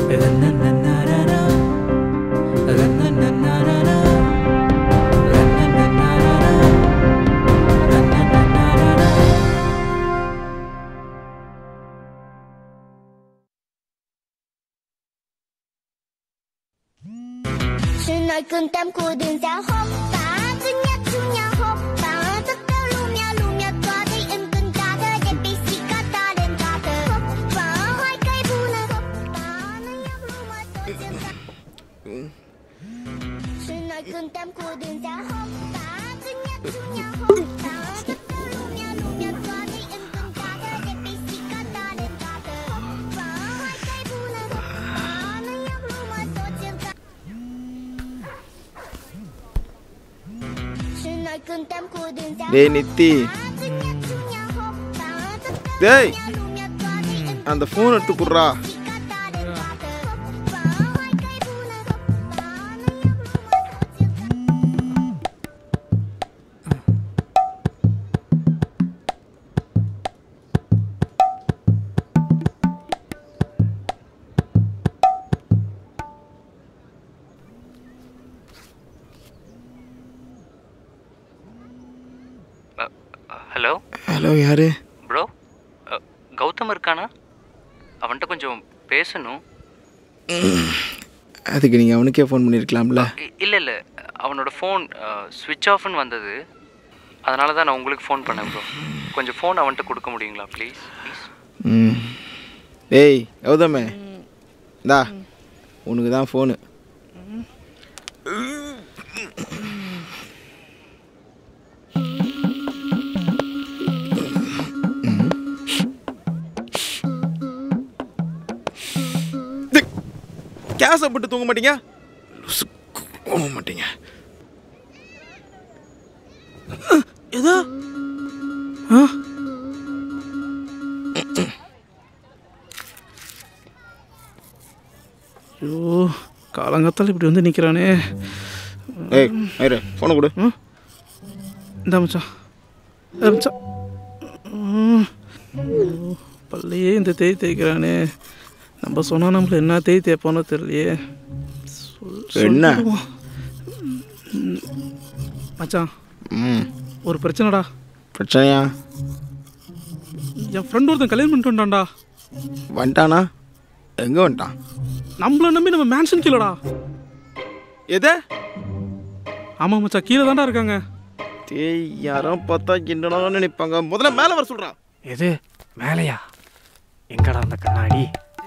跟tam cô đường giao hop ba cứ nhắc chung nhau hop ba tất cả lu mia lu mia qua đây em cần cả đời để bị xì cả ta lên cả đời hop ba hai cây bu là hop ba nó nhắc lu mà tôi chân ra Xin nói con tam cô đường giao hop ba cứ nhắc chung nhau hop ba tất cả lu mia lu mia qua đây em cần cả đời để bị xì cả ta lên cả đời hop ba hai cây bu là hop ba nó nhắc lu mà tôi chân ra Xin nói con tam cô đường giao டேய் நித்தி டேய் அந்த phone எடுத்து குடுறா hello hello யாரு bro Gautham இருக்கானா அவன்கிட்ட கொஞ்சம் பேசணும் அதுக்கு நீங்கள் அவனுக்கே ஃபோன் பண்ணியிருக்கலாம்ல இல்லை இல்லை அவனோட ஃபோன் ஸ்விட்ச் ஆஃப்னு வந்தது அதனால தான் நான் உங்களுக்கு ஃபோன் பண்ணேன் ப்ரோ கொஞ்சம் ஃபோன் அவன்கிட்ட கொடுக்க முடியுங்களா ப்ளீஸ் ப்ளீஸ் ம் ஏய் கௌதமே இந்தா உனக்கு தான் ஃபோனு கேஸை போட்டு தூங்க மாட்டீங்க லுசு, தூங்க மாட்டீங்க எதா ஆ ஐயோ காலங்காத்தால் இப்படி வந்து நிற்கிறானே ஏய் ஐரு ஃபோனை கொடு இந்த மச்சான் ஏ மச்சான் ம். ஐயோ, பல்லையே இந்த தேய் தேய்க்கிறானே நம்ம சொன்னால் நம்மள என்ன தேய் தேய்ப்பானோ தெரியலையே சொல்- என்ன? சொல்லுவோம். ம். மச்சான் ம் ஒரு பிரச்சனைடா பிரச்சனையா என் ஃப்ரெண்ட் ஒருத்தன் கல்யாணம் பண்ணிட்டு வந்தான்டா வந்துட்டானா எங்கே வந்துட்டான் நம்மள நம்பி நம்ம மேன்ஷன் கீழடா எதை ஆமாம் மச்சான் கீழே தான்டா இருக்காங்க டேய் யாரோ பார்த்தா என்னடா நினைப்பாங்க முதல்ல மேலே வர சொல்கிறான் எது மேலையா எங்கடா அந்த கண்ணாடி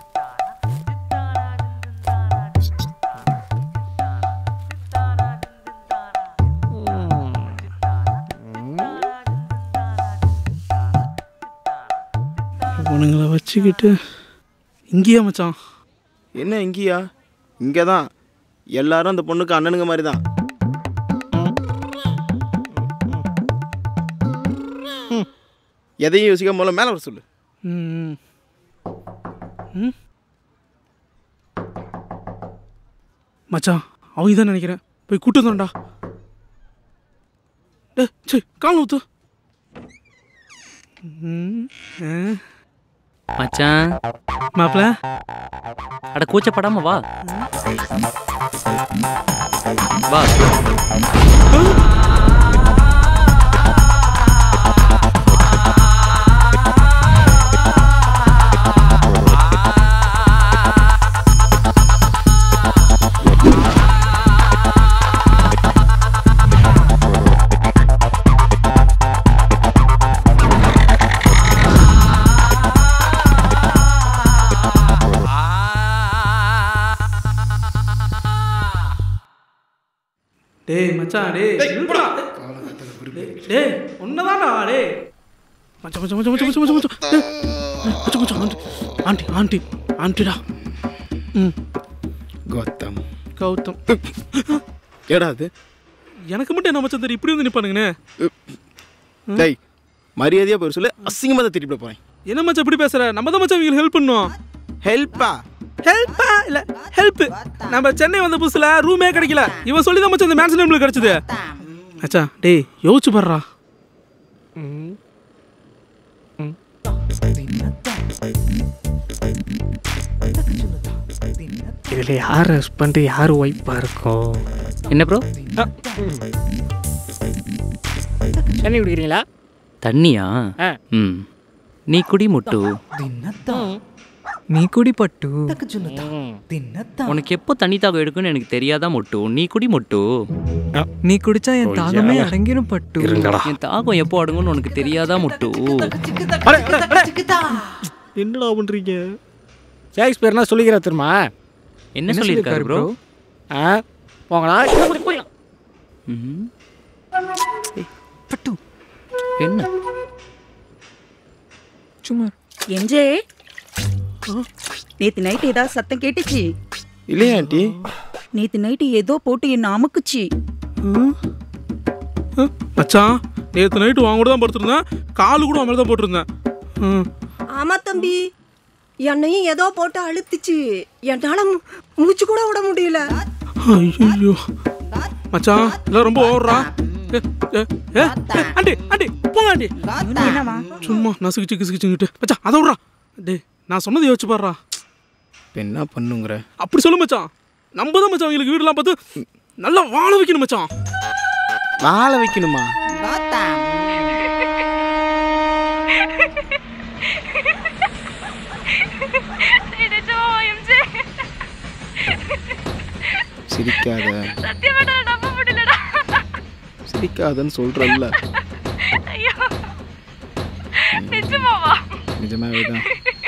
இவனுங்களை வச்சுக்கிட்டு இங்கேயா மச்சான் என்ன இங்கேயா இங்கே தான் எல்லாரும் அந்த பொண்ணுக்கு அண்ணனுங்க மாதிரி தான் எதையும் யோசிக்காம முதல்ல மேலே வர சொல்லு ம் ம் மச்சான் அவங்க தான் நினைக்கிறேன் போய் கூட்டு வந்தோம்டா டே சரி கால் ஊத்து ம், ஆ. மச்சான் மாப்பிள அட கூச்சப்படாம வா வா டேய் மச்சான் டேய் நில்லுடா. டேய் ஒன்னதான்டா டேய் மச்சான் மச்சான் மச்சான் மச்சான் மச்சான் மச்சான் டேய், டேய், மச்சான் மச்சான் ஆண்டி ஆண்டி ஆண்டி ஆண்டிடா ம் கௌதம் கௌதம் ஏடா அது எனக்கு மட்டும் என்ன மச்சான் தெரியும் இப்படி வந்து நிப்பானுங்கண்ணே டேய் மரியாதையாக போய் சொல்லு அசிங்கமாக தான் திருப்பி போகிறேன் என்ன மச்சான் இப்படி பேசுற நம்ம தான் மச்சான் இவங்களுக்கு ஹெல்ப் பண்ணோம் ஹெல்ப்பா ஹெல்ப்பா இல்ல ஹெல்ப் நம்ம சென்னை வந்த புதுசுல ரூமே கிடைக்கல இவன் சொல்லி தான் மச்சான் இந்த மேன்ஷன் நம்மளுக்கு கிடைச்சது மச்சான் டேய் யோசிச்சு பாடுறா இதில் யார் ஹஸ்பண்டு யார் ஒய்ஃபாக இருக்கும் என்ன ப்ரோ தண்ணி குடிக்கிறீங்களா தண்ணியா ஆ. ம் நீ குடி முட்டு நீ குடி பட்டு உனக்கு எப்போ தண்ணி தாகம் எடுக்குன்னு எனக்கு தெரியாதா மொட்டு நீ குடி மொட்டு நீ குடிச்சா என் தாகமே அடங்கிரும் பட்டு இருங்கடா என் தாகம் எப்போ அடங்கும்னு உனக்கு தெரியாதா மொட்டு என்னடா பண்ணுறீங்க ஷேக்ஸ்பியர்னா சொல்லிக்கிறா தெரியுமா என்ன சொல்லியிருக்காரு ப்ரோ ஆ போங்கடா ம். என்ன சும்மா எஞ்சே நேத்து நைட் ஏதாவது சத்தம் கேட்டுச்சு இல்லையா ஆண்டி நேத்து நைட்டு ஏதோ போட்டு என்ன அமுக்குச்சு மச்சான் நேற்று நைட்டு வாங்க கூட தான் படுத்திருந்தேன் காலு கூட அவன் மேல தான் போட்டிருந்தேன் ம். ஆமா தம்பி என்னையும் ஏதோ போட்டு அழுத்துச்சு என்னால மூ- மூச்சு கூட விட முடியல ஐயோ மச்சான் எல்லாம் ரொம்ப ஓவரா ஏ, ஏ, ஏ, ஏ, ஆண்டி ஆண்டி போங்க ஆண்டி என்னவா சும்மா நசுக்கிச்சு கிசுக்கிச்சுங்கிட்டு மச்சான் அதை விட்றா டேய் நான் சொன்னதை யோசிச்சு பாடுறா இப்போ என்ன பண்ணுங்கிற அப்படி சொல்லு மச்சான் நம்ம தான் மச்சான் அவங்களுக்கு வீடெல்லாம் பார்த்து நல்லா வாழ வைக்கணும் மச்சான் வாழ வைக்கணுமா சிரிக்காத சிரிக்காதன்னு சொல்றல்ல நிஜமாவே தான்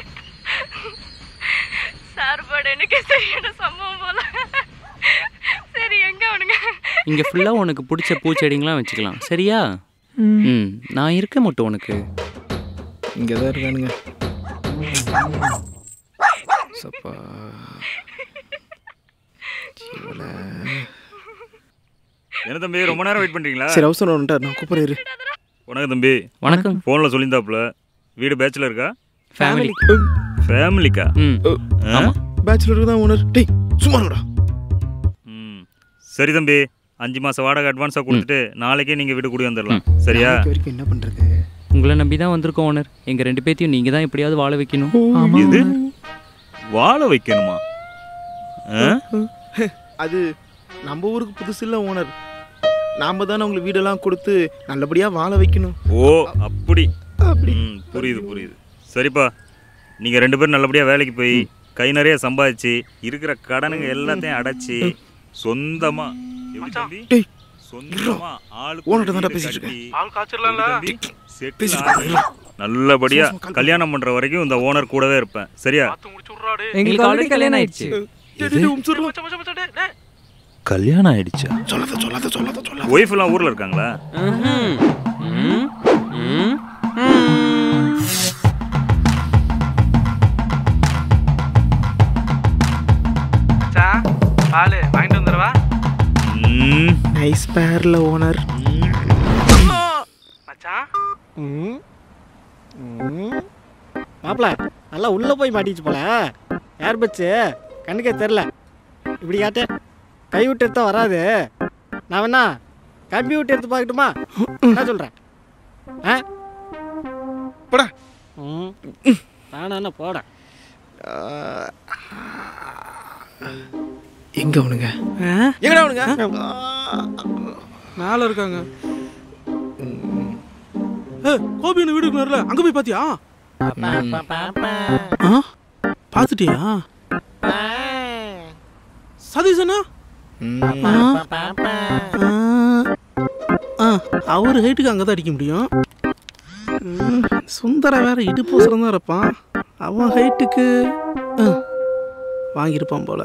இங்கே ஃபுல்லாக உனக்கு பிடிச்ச பூச்செடிங்களாம் வச்சுக்கலாம் சரியா ம் நான் இருக்க மட்டும் உனக்கு இங்கே தான் இருக்கானுங்க சப்பா என்ன தம்பி ரொம்ப நேரம் வெயிட் பண்ணுறீங்களா சரி அவசரம் வந்துட்டார் நான் கூப்பிட்றாரு வணக்கம் தம்பி வணக்கம் ஃபோனில் சொல்லியிருந்தாப்புல வீடு பேச்சுலர் இருக்கா ஃபேமிலி ஃபேமிலிக்கா ம் ஆமாம் பேச்சுலருக்கு தான் ஓனர் டேய் சும்மா இருடா ம் சரி தம்பி அஞ்சு மாதம் வாடகை அட்வான்ஸாக கொடுத்துட்டு நாளைக்கே நீங்கள் வீடு கூடி வந்துடலாம் சரியா நாளைக்கு வரைக்கும் என்ன பண்றது உங்களை நம்பி தான் வந்திருக்கோம் ஓனர் எங்கள் ரெண்டு பேத்தையும் நீங்கள் தான் எப்படியாவது வாழ வைக்கணும் இது வாழ வைக்கணுமா ஆ? அது நம்ம ஊருக்கு புதுசு இல்லை ஓனர் நாம தானே உங்களுக்கு வீடெல்லாம் கொடுத்து நல்லபடியாக வாழ வைக்கணும் ஓ அப்படி ம் புரியுது புரியுது சரிப்பா நீங்கள் ரெண்டு பேரும் நல்லபடியாக வேலைக்கு போய் கை நிறைய சம்பாதிச்சு இருக்கிற கடனுங்க எல்லாத்தையும் அடைச்சி சொந்தமா எப்படி தம்பி டேய், சொந்தமா ஆளுக்கு ஓனர்ட்ட தான்டா வீடு பேசிட்டு கட்டி, ஆள் காய்ச்சலாம்ல தம்பி, settle ஆகி, நல்லபடியா கல்யாணம் பண்ற வரைக்கும் இந்த ஓனர் கூடவே இருப்பேன் சரியா முடிச்சு விட்றா டேய் எங்களுக்கு ஆல்ரெடி கல்யாணம் ஆயிடுச்சு டேய், டேய், உம் சொல்றா. மச்சான், மச்சான், மச்சான், டேய், டேய். கல்யாணம் ஆயிடுச்சா சொல்லாத சொல்லாத சொல்லாத சொல்லாத ஒய்ஃப் எல்லாம் ஊர்ல இருக்காங்களா மச்சான், பாலு வாங்கிட்டு வந்துடுவா ம், நைஸ் பேர்ல ஓனர் மச்சான் மாப்பிள நல்லா உள்ளே போய் மாட்டிச்சு போல ஏர் பச்சு கண்ணுக்கே தெரில இப்படி காட்டு கை விட்டு எடுத்தா வராது நான் வேணா கம்பி விட்டு எடுத்து பார்க்கட்டுமா என்ன சொல்கிறேன் ஆ போடா. ம் நானா என்ன போட எங்க அவனுங்க எங்கடா அவனுங்க மேல இருக்காங்க ஏ கோபி வீடு இருக்குனார்ல அங்க போய் பாத்தியா ஆ பாத்துட்டியா சதீஷனா அவர் ஹைட்டுக்கு அங்கே தான் அடிக்க முடியும் ம், சுந்தர வேற இடுப்போசரம் தான் இருப்பான் அவன் ஹைட்டுக்கு வாங்கியிருப்பான் போல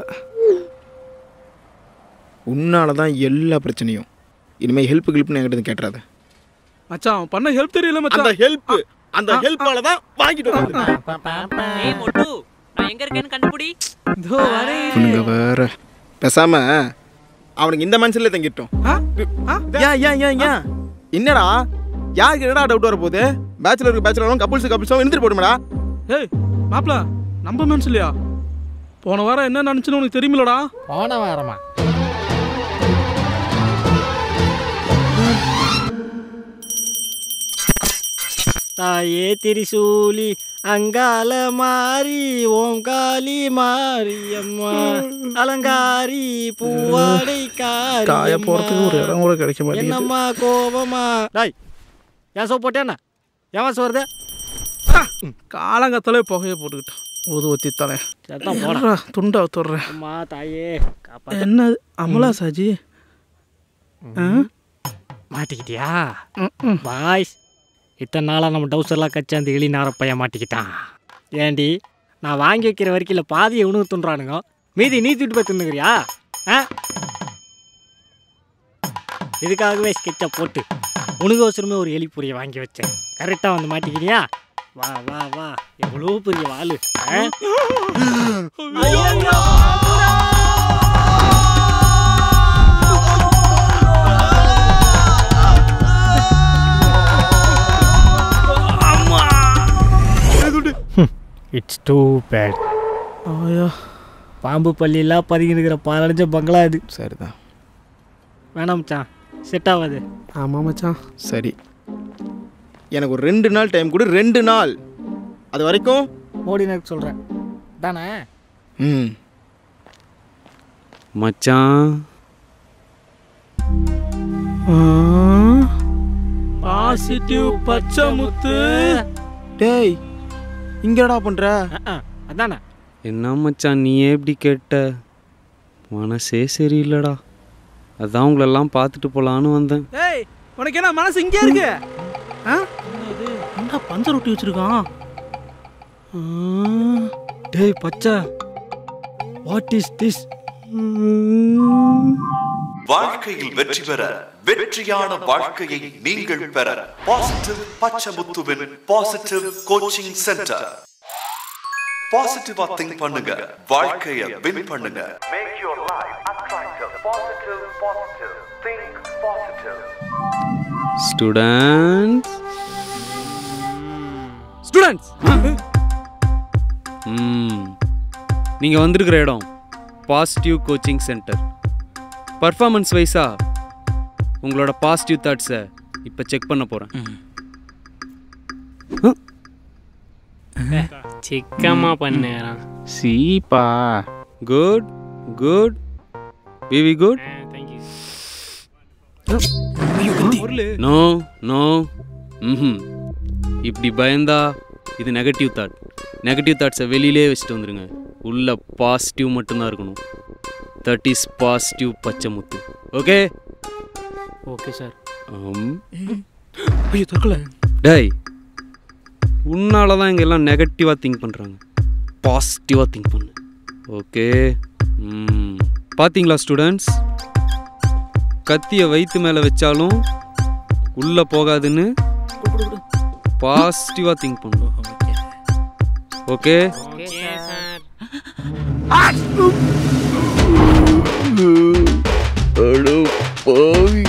உன்னால தான் எல்லா பிரச்சனையும் இனிமே ஹெல்ப் கில்ப்னு என்கிட்ட இருந்து கேட்டுறாத மச்சான் அவன் பண்ண ஹெல்ப் தெரியல அந்த மச்சான் ஹெல்ப் அந்த ஹெல்ப்பால தான் வாங்கிட்டு வந்தது ஏய் மொட்டு நான் எங்கே இருக்கேன்னு கண்டுபிடி இதோ வரேன் இவனுங்க வேற பேசாம அவனுக்கு இந்த மனசுல தங்கிட்டோம் ஆ? ஆ? ஏன் ஏன் ஏன் ஏன் என்னடா யாருக்கு என்னடா டவுட் வர போகுது பேச்சுலருக்கு பேச்சுலரும் கப்புள்ஸ் கப்புள்ஸும் இருந்துட்டு போடுமாடா ஏய் மாப்ள நம்ம மென்ஸ் இல்லையா போன வாரம் என்ன நினச்சுன்னு உனக்கு தெரியுமில்லடா போன வாரமா தாயே திரிசூலி அங்கால மாறி ஓங்காலி மாரியம்மா அலங்காரி பூவாடை காய போகிறதுக்கு ஒரு இடம் கூட கிடைக்க மாட்டேங்குது என்னம்மா கோபமா டாய் ஏன் சோப் போட்டேன்னா ஏன் வாசம் வருது காலங்கத்தாலே புகையை போட்டுக்கிட்டோம் ஊதுவத்தி தலை சத்தம் போடா போடா துண்டா துடுறேன் அம்மா தாயே காப்பாத்து என்ன அமலா சாஜி ஆ மாட்டிக்கிட்டியா ம், ம். பாய்ஸ் இத்தனை நாளாக நம்ம டவுசர்லாம் கச்சி அந்த எலி நார பையன் மாட்டிக்கிட்டான் ஏண்டி நான் வாங்கி வைக்கிற வரைக்கும் இல்லை பாதியை உணவு துண்டுறானுங்க மீதி நீ தூட்டு போய் தின்னுக்கிறியா ஆ இதுக்காகவே ஸ்கெட்சை போட்டு உனக்கு அவசரமே ஒரு எலி பொரியை வாங்கி வச்சேன் கரெக்டாக வந்து மாட்டிக்கிறியா வா வா வா எவ்வளோ பெரிய வாளு ஆ? இட்ஸ் டூ பேட் ஆயா பாம்பு பள்ளியெல்லாம் பதுங்கிருக்கிற பாலடைஞ்ச பங்களா இது சரிதான் வேணாம் மச்சான் செட் ஆகாது ஆமாம் மச்சான் சரி எனக்கு ஒரு ரெண்டு நாள் டைம் கொடு ரெண்டு நாள் அது வரைக்கும் மோடி எனக்கு சொல்கிறேன் தானே ம் மச்சான் பாசிட்டிவ் பச்சை முத்து டேய் இங்கடா பண்ற அதானே என்ன மச்சான் நீயே எப்படி கேட்ட மனசே சரியில்லடா அதான் உங்களெல்லாம் பார்த்துட்டு போலான்னு வந்தேன் ஏய் உனக்கு என்ன மனசு இங்கே இருக்கு ஆ என்ன பஞ்சர் ஒட்டி வச்சிருக்கான் ஆ, டேய் பச்சை வாட் இஸ் திஸ் வாழ்க்கையில் வெற்றி பெற வெற்றியான வாழ்க்கையை நீங்கள் பெற பாசிட்டிவ் பச்சமுத்துவின் பாசிட்டிவ் கோச்சிங் சென்டர் பாசிட்டிவா திங்க் பண்ணுங்க வாழ்க்கைய வின் பண்ணுங்க Make your life attractive, positive, positive. Think positive. Students students ம் நீங்கள் வந்திருக்கிற இடம் பாசிட்டிவ் கோச்சிங் சென்டர் பர்ஃபார்மன்ஸ் வைஸாக உங்களோட பாசிட்டிவ் தாட்ஸை இப்போ செக் பண்ண போகிறேன் சிக்கமா பண்ணுறான் சீப்பா குட் குட் விவி குட் நோ நோ ம் இப்படி பயந்தா இது நெகட்டிவ் தாட் நெகட்டிவ் தாட்ஸை வெளியிலே வச்சுட்டு வந்துருங்க உள்ள பாசிட்டிவ் மட்டும்தான் இருக்கணும் தட் இஸ் பாசிட்டிவ் பச்சை முத்து ஓகே ஓகே சார் ஐயோ தற்கொலை டேய் உன்னால தான் இங்கே எல்லாம் நெகட்டிவாக திங்க் பண்ணுறாங்க பாசிட்டிவாக திங்க் பண்ணு ஓகே ம் பார்த்தீங்களா ஸ்டூடெண்ட்ஸ் கத்தியை வயிற்று மேலே வச்சாலும் உள்ளே போகாதுன்னு பாசிட்டிவாக திங்க் பண்ணு ஓகே அடோ பாவி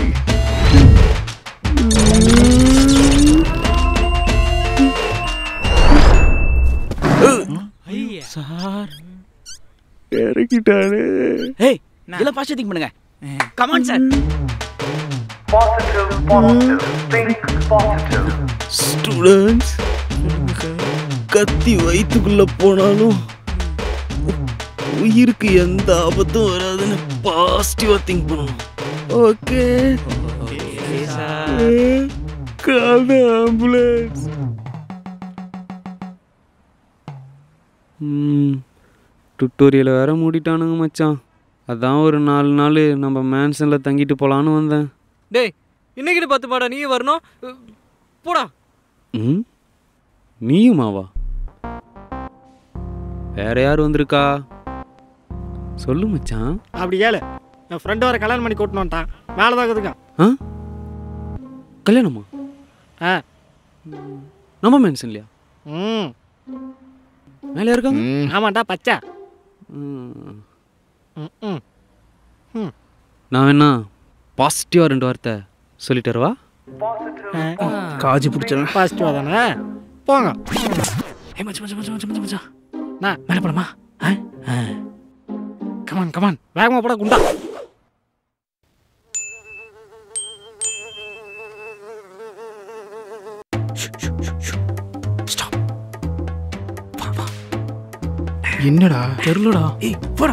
சார் இறக்கிட்டானே ஏய் இதெல்லாம் பாஸ்ட் திங்க் பண்ணுங்க come on sir Positive, positive. Think positive. Students கத்தி வயிற்றுக்குள்ள போனாலும் உயிருக்கு எந்த ஆபத்தும் வராதுன்னு பாசிட்டிவா திங்க் பண்ணணும் ஓகே கால் ஆம்புலன்ஸ் ம் டுட்டோரியலை வேற மூடிட்டானுங்க மச்சான் அதான் ஒரு நாலு நாள் நம்ம மேன்சனில் தங்கிட்டு போகலான்னு வந்தேன் டேய் இன்னைக்கு பத்து பாடா நீ வரணும் போடா ம் நீயுமாவா வேற யார் வந்திருக்கா சொல்லு மச்சான் அப்படி ஏழு என் ஃப்ரெண்டு வர கல்யாணம் பண்ணி கூட்டினு வந்துட்டான் மேலே தான் இருக்குதுங்க ஆ கல்யாணமா ஆ நம்ம மேன்சன் இல்லையா ம் மேலே இருக்காங்க ஆமாண்டா பச்சை ம். ம் ம் ம் நான் வேணா பாசிட்டிவாக ரெண்டு வார்த்தை சொல்லிட்டு வரவா காஜி பிடிச்சவன் பாசிட்டிவாக தானே போங்க ஏய் மச்சான் மச்சான் மச்சான் மச்சான் மச்சான் நான் மேலே போலாமா கமான் கமான் வேகமாக போட குண்டா என்னடா தெரியலடா ஏய் போடா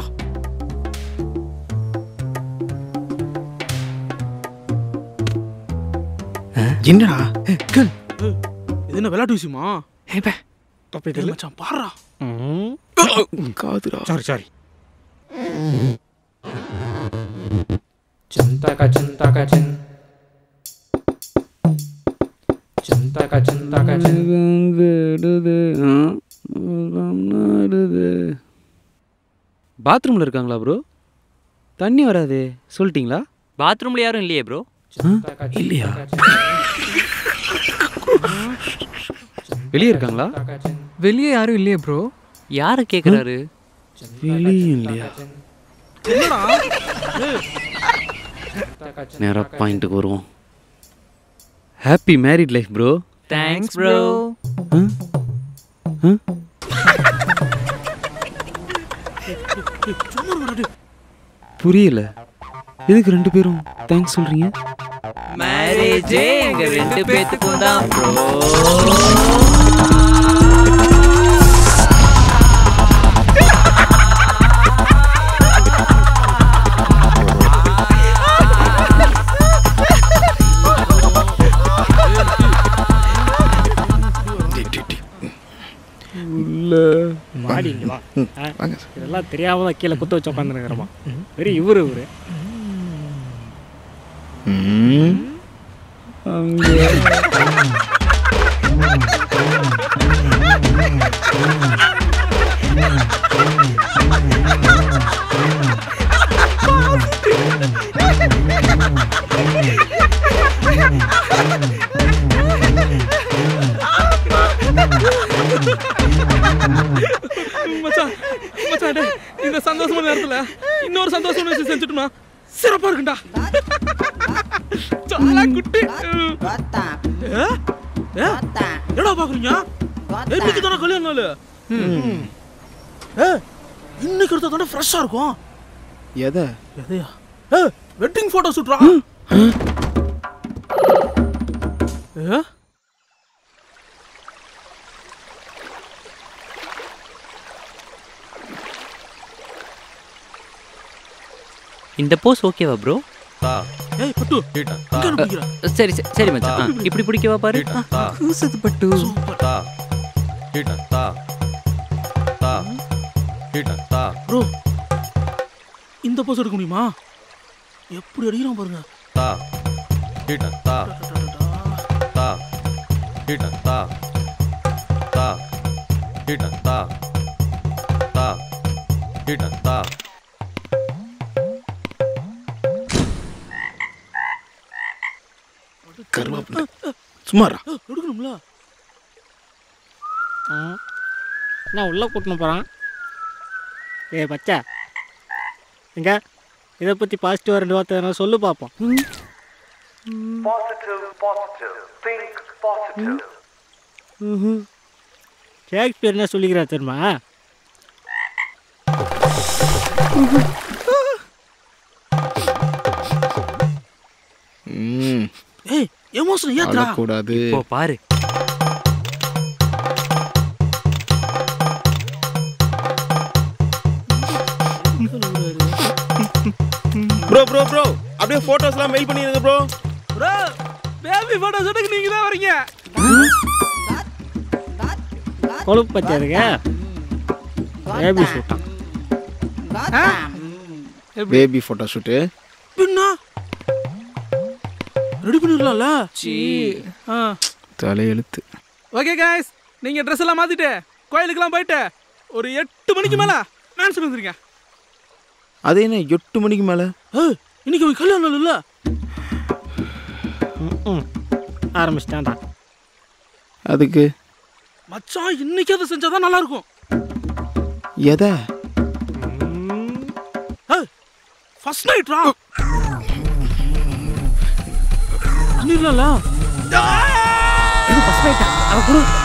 என்னடா ஏய் கேள் ஏய், இது என்ன விளையாட்டு விஷயமா ஏய் பே தொப்பை ஏய் மச்சான் பாடுறா காதுடா sorry sorry Cinta cinta cin Cinta cinta cin பாத்ரூமில் இருக்காங்களா ப்ரோ தண்ணி வராதே சொல்லிட்டீங்களா பாத்ரூம்ல யாரும் இல்லையே ப்ரோ இல்லையா வெளியே இருக்காங்களா வெளியே யாரும் இல்லையே ப்ரோ யாரை கேக்குறாரு வெளியே இல்லையா என்னடா ஏய் நேராக பாயிண்ட்டுக்கு வருவோம் happy married life bro thanks bro சும்மா இருடா டேய். புரியல எதுக்கு ரெண்டு பேரும் தேங்க்ஸ் சொல்றீங்க மேரேஜே எங்க ரெண்டு பேத்துக்கும் தான் ப்ரோ மாடி இங்க வா ஆ, வாங்க இதெல்லாம் தெரியாம தான் கீழே குத்த வச்சு உட்காந்துருக்கிறோமா வெறும் இவரு இவரு ம் மச்சான் மச்சான் டேய் இந்த சந்தோஷமான நேரத்துல இன்னொரு சந்தோஷமான விஷயம் செஞ்சுட்டோம்னா சிறப்பா இருக்குண்டா சாலா குட்டி ஏ? ஏ? என்னடா பாக்குறீங்க இன்னைக்கு தானே கல்யாண நாள் ஏ இன்னைக்கு எடுத்தா தானே ஃப்ரெஷ்ஷா இருக்கும் எதை எதையா ஏ வெட்டிங் போட்டோ ஷூட்ரா ஏ இந்த போஸ் ஓகேவா ப்ரோ ஏய் பட்டு எங்க பிடிக்கிற சரி சரி, சரி மச்சான் ஆ, இப்படி பிடிக்கவா பாரு கூசுது பட்டு ப்ரோ இந்த போஸ் எடுக்க முடியுமா எப்படி அடிக்கிறான் பாருங்க கருவாப்பிள்ளை சும்மாரா ஏ, எடுக்கணும்ல நான் உள்ளே கூட்டின்னு போகிறான் ஏய் பச்சா எங்க இதை பற்றி பாசிட்டிவாக ரெண்டு வார்த்தை எதனா சொல்லு பார்ப்போம் Positive, positive. Think positive. Shakespeare என்ன சொல்லிக்கிறா தெரியுமா ம் ஏய் எமோஷன் ஏத்துறா அழக்கூடாது இப்போ பாரு ப்ரோ ப்ரோ ப்ரோ அப்படியே ஃபோட்டோஸ்லாம் மெயில் பண்ணிடுங்க ப்ரோ ப்ரோ பேபி போட்டோ ஷூட்டுக்கு நீங்க தான் வரீங்க கொழுப்பு பச்சை இருக்கு பேபி சூட்டான் பேபி ஃபோட்டோ ஷூட்டு பின்ன ரெடி பண்ணிடலாம்ல ஆ தலையெழுத்து ஓகே காய்ஸ் நீங்க ட்ரெஸ் எல்லாம் மாத்திட்டு கோயிலுக்கெல்லாம் போயிட்டு ஒரு எட்டு மணிக்கு மேல மேன்ஷன் வந்துருங்க அது என்ன எட்டு மணிக்கு மேலே ஏய் இன்னைக்கு உங்க கல்யாண நாள் இல்ல ஆரம்பிச்சிட்டான்டா அதுக்கு மச்சான் இன்னைக்கு அதை செஞ்சாதான் நல்லா இருக்கும் எதை ஏய் ஃபர்ஸ்ட் நைட்ரா பண்ணிடலாம்ல ஃபஸ்ட் நைட்டா அவ கொடு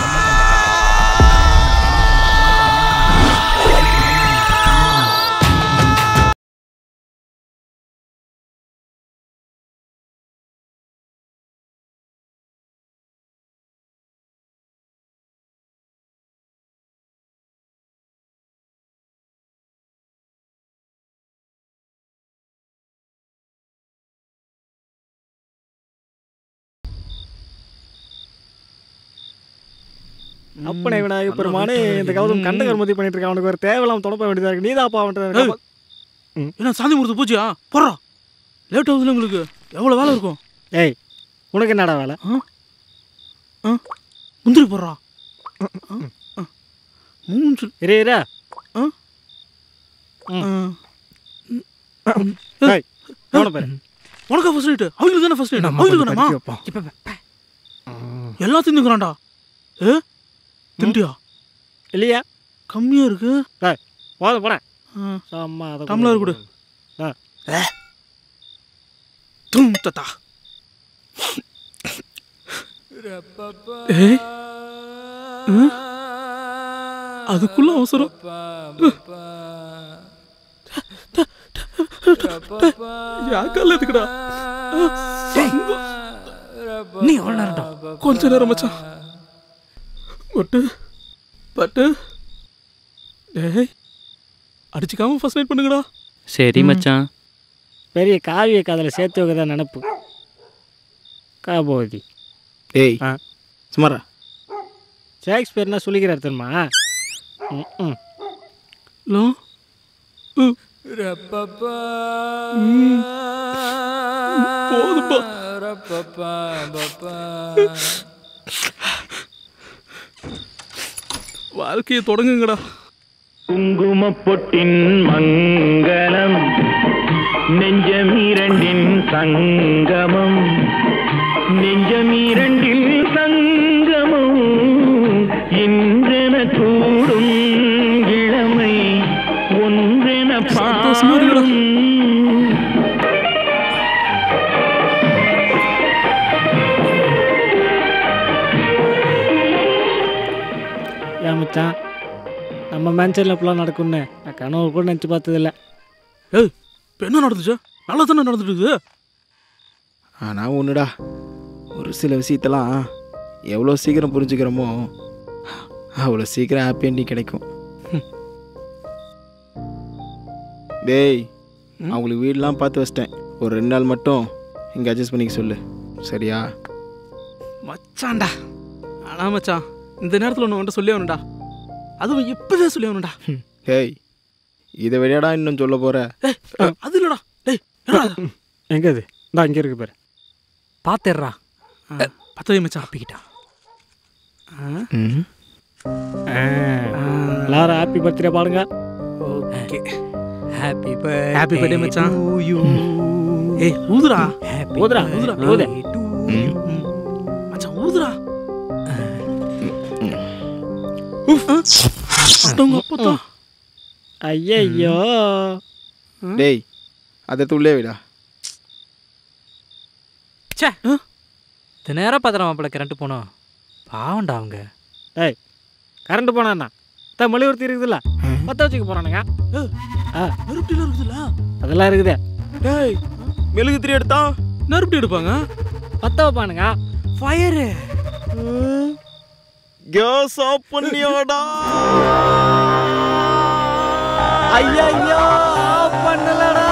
அப்பனே விநாயக பெருமானே இந்த கௌதம் கண்ட கர்மதி பண்ணிட்டு இருக்கான் அவனுக்கு ஒரு தேவையில்லாம தொடப்ப வேண்டியதா இருக்கு நீ தான் அப்பா அவன்கிட்ட என்ன சாந்தி முகூர்த்து பூஜையா போடுறா லேட் ஆகுதுல உங்களுக்கு எவ்வளோ வேலை இருக்கும் ஏய் உனக்கு என்னடா வேலை ஆ முந்திரி போடுறா மூஞ்சு இரு இரு ஆ ஏய் அவனை பாரு உனக்கா ஃபர்ஸ்ட் நைட்டு அவங்களுக்கு தானே ஃபர்ஸ்ட் நைட் நம்ம அவங்களுக்கு கொஞ்சம் தானேமா படிக்க வைப்போம். எல்லாத்தையும் திங்குறான்டா ஏ திண்டியா இல்லையா கம்மியா இருக்கு டேய் போத போனேன் ஆ. அம்மா அதை டம்ளர் கொடு ஆ. தும் தத்தா ஏய் ஆ? அதுக்குள்ள அவசரம் யாக்கால எதுக்குடா நீ எவ்வளோ நேரம்டா கொஞ்ச நேரம் மச்சான் பட்டு பட்டு டேய் அடிச்சுக்காம ஃபர்ஸ்ட் நைட் பண்ணுங்கடா சரி மச்சான் பெரிய காவிய காதலை சேர்த்து வைக்க தான் நினப்பு காபோதி ஏய் ஆ சுமாரா ஷேக்ஸ்பியர்னா சொல்லிக்கிறார் தெரியுமா ம் ம் லோ போதுப்பா வாழ்க்கையை தொடங்குங்கடா குங்குமப்பொட்டின் மங்களம் நெஞ்சமீரண்டின் சங்கமம் நெஞ்சமீரண்டில் சங்கமம் இன்றென கூடும் இளமை ஒன்றென பாடும் ஏன் மச்சான் நம்ம மேன்சரில் இப்படிலாம் நடக்கும்னு நான் கனவு கூட நினச்சி பார்த்ததில்ல ஏய் இப்போ என்ன நடந்துச்சு நல்லா தானே நடந்துட்டு இருக்குது ஆனால் ஒன்றுடா ஒரு சில விஷயத்தெல்லாம் எவ்வளோ சீக்கிரம் புரிஞ்சுக்கிறோமோ அவ்வளோ சீக்கிரம் ஹாப்பி எண்டிங் கிடைக்கும் டேய் அவங்களுக்கு வீடெலாம் பார்த்து வச்சிட்டேன் ஒரு ரெண்டு நாள் மட்டும் இங்கே அட்ஜஸ்ட் பண்ணிக்க சொல்லு சரியா மச்சான்டா ஆனா மச்சான் இந்த நேரத்தில் ஒன்று உன்ட்ட சொல்லி ஆகணும்டா அதுவும் இப்போவே சொல்லி ஆகணும்டா டேய் இதை விடையாடா இன்னும் சொல்ல போகிற ஏய் அது இல்லைடா டேய் என்னடா அது? எங்கே அது இந்தா இங்கே இருக்கு பாரு பாத்துடுறா பத்தவே மச்சான் அப்பிக்கிட்டா ம் எல்லாரும் ஹாப்பி பர்த்டே பாடுங்க ஓகே ஹாப்பி ஹாப்பி பர்த்டே மச்சான் ஏய் ஊதுடா ஊதுடா ஊதுடா ஊது மச்சான் ஊதுடா உஃப். அடங்க அப்பத்தா ஐயையோ டேய் அதை துள்ளே விடா ச்சே இந்த நேரம் பார்த்துடா மாப்பிள்ள கரண்ட் போனோம் பாவம்டா அவங்க ஏய் கரண்ட் போனாண்ணா தான் மொழிவர்த்தி இருக்குதுல்ல பற்ற வச்சுக்க போகிறானுங்க ஆ நெருப்பிட்டில இருக்குதுல்ல அதெல்லாம் இருக்குதே டேய் மெழுகு திரி எடுத்தா நெருப்பிட்டி எடுப்பாங்க பற்ற வைப்பானுங்க ஃபயரு கேஸ் ஆஃப் பண்ணியாடா ஐயையோ பண்ணலடா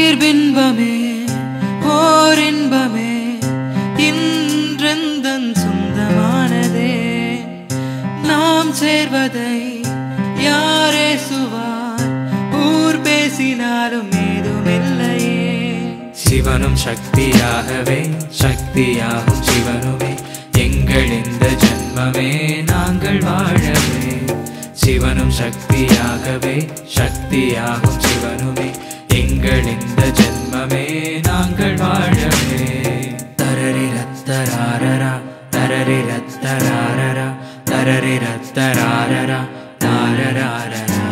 ஈர்பின்பமே ஓர் இன்பமே இன்றெந்தன் சொந்தமானதே நாம் சேர்வதை யாரே சுவார் ஊர் பேசினாலும் ஏதுமில்லையே சிவனும் சக்தியாகவே சக்தியாகும் சிவனுமே எங்கள் இந்த ஜன்மமே நாங்கள் வாழவே சிவனும் சக்தியாகவே சக்தியாகும் சிவனுமே எங்கள் இந்த ஜன்மமே நாங்கள் வாழவே தரரி ரத்தராரரா தரரி ரத்தராரரா தரரி ரத்தராரரா தாரராரரா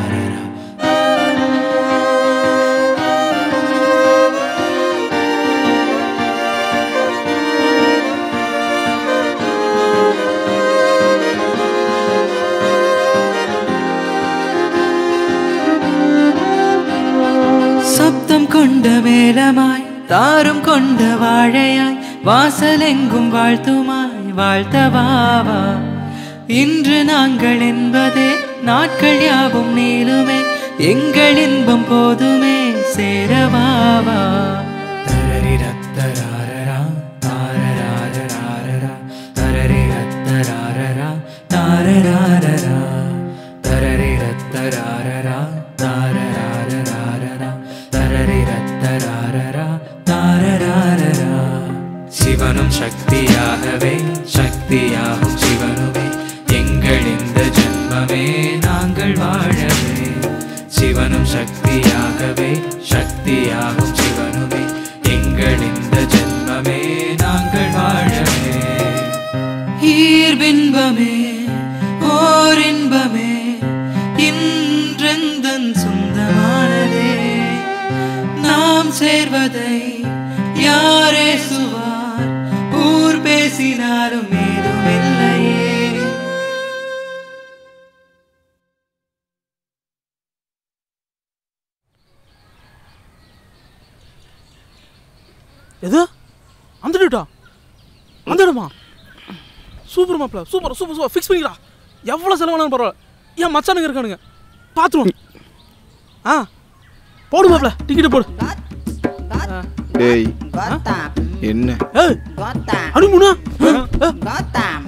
சப்தம் கொண்ட மேளமாய் தாரும் கொண்ட வாழையாய் வாசலெங்கும் வாழ்த்துமாய் வாழ்த்தவாவா இன்று நாங்கள் என்பதே நாட்கள் யாவும் நீளுமே எங்கள் இன்பம் போதுமே சேரவாவா தரரி ரத்தராரரா தாரராரராரரா தரரி ரத்தராரரா தாரராரரா தரரி ரத்தராரரா தாரராரராரரா தரரி ரத்தராரரா தாரராரரா சிவனும் சக்தியாகவே சக்தியாகும் சிவனுமே எங்கள் இந்த ஜன்மமே நாங்கள் வாழவே சிவனும் சக்தியாகவே சக்தியாகும் சிவனுமே எங்கள் இந்த ஜன்மமே நாங்கள் வாழவே ஈர்பின்பமே ஓர் இன்பமே இன்றெந்தன் சொந்தமானதே நாம் சேர்வதை யாரே சுவார் ஊர் பேசினாலும் ஏதுமில்லையே எது அந்த டேட்டா அந்த இடமா சூப்பர் மாப்பிள சூப்பர் சூப்பர் சூப்பர் ஃபிக்ஸ் பண்ணிக்கிறா எவ்வளோ செலவானாலும் பரவாயில்ல ஏன் மச்சானுங்க இருக்கானுங்க பார்த்துருவோம் ஆ போடு மாப்பிள டிக்கெட்டு போடு டேய் என்ன ஏய் அனுமுனா